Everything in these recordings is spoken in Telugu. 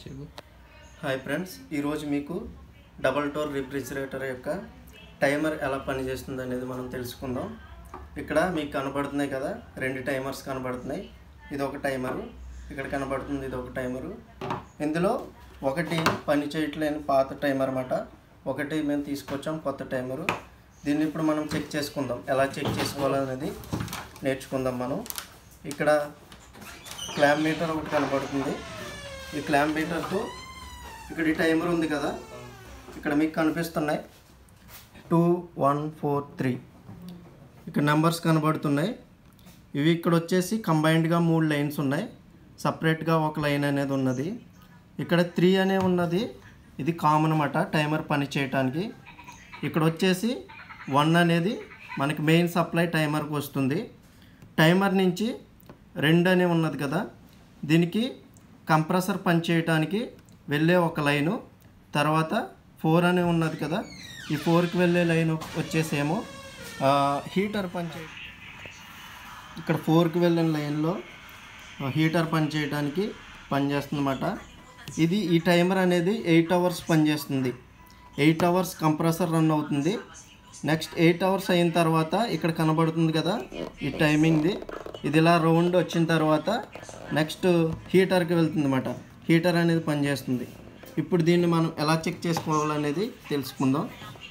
చెప్పు హాయ్ ఫ్రెండ్స్ ఈరోజు మీకు డబల్ డోర్ రిఫ్రిజిరేటర్ యొక్క టైమర్ ఎలా పనిచేస్తుంది అనేది మనం తెలుసుకుందాం ఇక్కడ మీకు కనబడుతున్నాయి కదా రెండు టైమర్స్ కనబడుతున్నాయి ఇది ఒక టైమరు ఇక్కడ కనబడుతుంది ఇది ఒక టైమరు ఇందులో ఒకటి పని చేయట్లేని పాత టైమర్ అన్నమాట ఒకటి మేము తీసుకొచ్చాం కొత్త టైమరు దీన్ని ఇప్పుడు మనం చెక్ చేసుకుందాం ఎలా చెక్ చేసుకోవాలనేది నేర్చుకుందాం మనం ఇక్కడ క్లామ్ మీటర్ ఒకటి కనబడుతుంది ఈ క్లామ్ మీటర్తో ఇక్కడ ఈ టైమర్ ఉంది కదా ఇక్కడ మీకు కనిపిస్తున్నాయి టూ వన్ ఫోర్ త్రీ ఇక్కడ నెంబర్స్ కనబడుతున్నాయి ఇవి ఇక్కడ వచ్చేసి కంబైన్డ్గా మూడు లైన్స్ ఉన్నాయి సపరేట్గా ఒక లైన్ అనేది ఉన్నది ఇక్కడ త్రీ అనే ఉన్నది ఇది కామన్ అన్నమాట టైమర్ పని చేయటానికి ఇక్కడ వచ్చేసి వన్ అనేది మనకి మెయిన్ సప్లై టైమర్కి వస్తుంది టైమర్ నుంచి రెండు అనే ఉన్నది కదా దీనికి కంప్రెసర్ పనిచేయటానికి వెళ్ళే ఒక లైను తర్వాత ఫోర్ అనే ఉన్నది కదా ఈ ఫోర్కి వెళ్ళే లైన్ వచ్చేసేమో ఆ, హీటర్ పనిచే ఇక్కడ ఫోర్కి వెళ్ళిన లైన్లో ఆ, హీటర్ పనిచేయడానికి పనిచేస్తుందన్నమాట ఇది ఈ టైమర్ అనేది ఎయిట్ అవర్స్ పనిచేస్తుంది ఎయిట్ అవర్స్ కంప్రెసర్ రన్ అవుతుంది నెక్స్ట్ ఎయిట్ అవర్స్ అయిన తర్వాత ఇక్కడ కనబడుతుంది కదా ఈ టైమింగ్ది ఇది ఇలా రౌండ్ వచ్చిన తర్వాత నెక్స్ట్ హీటర్కి వెళ్తుంది అనమాట హీటర్ అనేది పనిచేస్తుంది ఇప్పుడు దీన్ని మనం ఎలా చెక్ చేసుకోవాలనేది తెలుసుకుందాం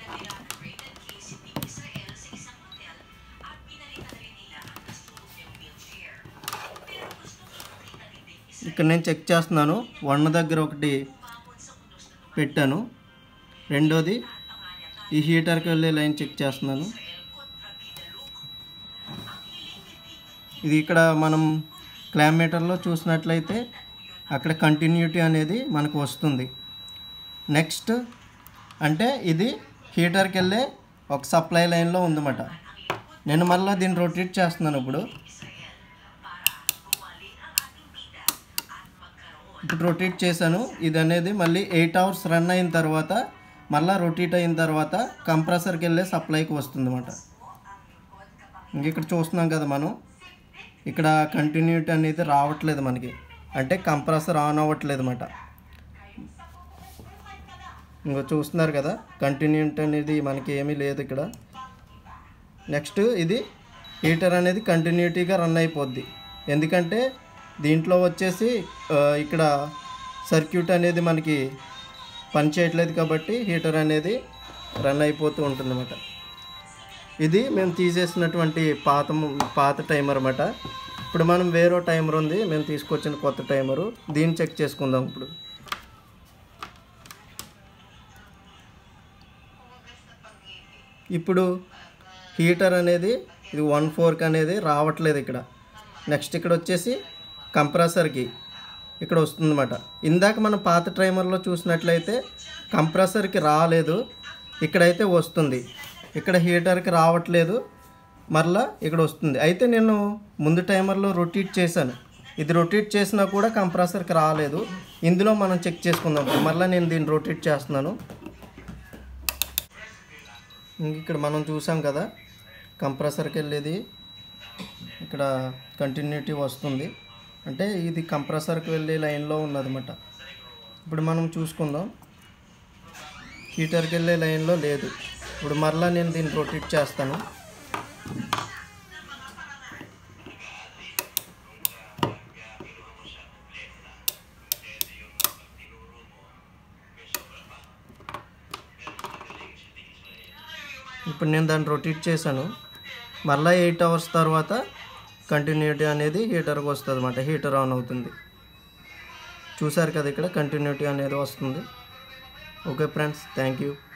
ఇక్కడ నేను చెక్ చేస్తున్నాను వన్ దగ్గర ఒకటి పెట్టాను రెండోది ఈ హీటర్కి వెళ్ళే లైన్ చెక్ చేస్తున్నాను ఇది ఇక్కడ మనం క్లామీటర్లో చూసినట్లయితే అక్కడ కంటిన్యూటీ అనేది మనకు వస్తుంది నెక్స్ట్ అంటే ఇది హీటర్కి వెళ్ళే ఒక సప్లై లైన్లో ఉందన్నమాట నేను మళ్ళీ దీన్ని రొటేట్ చేస్తున్నాను ఇప్పుడు ఇప్పుడు రొటేట్ చేశాను ఇది అనేది మళ్ళీ ఎయిట్ అవర్స్ రన్ అయిన తర్వాత మళ్ళీ రొటేట్ అయిన తర్వాత కంప్రెసర్కి వెళ్ళే సప్లైకి వస్తుంది అన్నమాట ఇంక ఇక్కడ చూస్తున్నాం కదా మనం ఇక్కడ కంటిన్యూటీ అనేది రావట్లేదు మనకి అంటే కంప్రెసర్ ఆన్ అవ్వట్లేదు అన్నమాట ఇంకో చూస్తున్నారు కదా కంటిన్యూటీ అనేది మనకి ఏమీ లేదు ఇక్కడ నెక్స్ట్ ఇది హీటర్ అనేది కంటిన్యూటీగా రన్ అయిపోద్ది ఎందుకంటే దీంట్లో వచ్చేసి ఆ, ఇక్కడ సర్క్యూట్ అనేది మనకి పని చేయట్లేదు కాబట్టి హీటర్ అనేది రన్ అయిపోతూ ఉంటుందన్నమాట ఇది మేము తీసేసినటువంటి పాత పాత టైమర్ అన్నమాట ఇప్పుడు మనం వేరే టైమర్ ఉంది మేము తీసుకొచ్చిన కొత్త టైమరు దీన్ని చెక్ చేసుకుందాం ఇప్పుడు ఇప్పుడు హీటర్ అనేది ఇది వన్ ఫోర్క్ అనేది రావట్లేదు ఇక్కడ నెక్స్ట్ ఇక్కడ వచ్చేసి కంప్రెసర్కి ఇక్కడ వస్తుందన్నమాట ఇందాక మనం పాత ట్రైమర్లో చూసినట్లయితే కంప్రెసర్కి రాలేదు ఇక్కడైతే వస్తుంది ఇక్కడ హీటర్కి రావట్లేదు మరలా ఇక్కడ వస్తుంది అయితే నేను ముందు టైమర్లో రొటేట్ చేశాను ఇది రొటేట్ చేసినా కూడా కంప్రెసర్కి రాలేదు ఇందులో మనం చెక్ చేసుకుందాం మరలా నేను దీన్ని రొటేట్ చేస్తున్నాను ఇంక ఇక్కడ మనం చూసాం కదా కంప్రెసర్కి వెళ్ళేది ఇక్కడ కంటిన్యూటీ వస్తుంది అంటే ఇది కంప్రెసర్కి వెళ్ళే లైన్లో ఉన్నదన్నమాట ఇప్పుడు మనం చూసుకుందాం హీటర్కి వెళ్ళే లైన్లో లేదు ఇప్పుడు మరలా నేను దీన్ని రొటేట్ చేస్తాను ఇప్పుడు నేను దాన్ని రొటేట్ చేశాను మళ్ళీ ఎయిట్ అవర్స్ తర్వాత కంటిన్యూటీ అనేది హీటర్కి వస్తుంది అనమాట హీటర్ ఆన్ అవుతుంది చూసారు కదా ఇక్కడ కంటిన్యూటీ అనేది వస్తుంది ఓకే ఫ్రెండ్స్ థ్యాంక్ యూ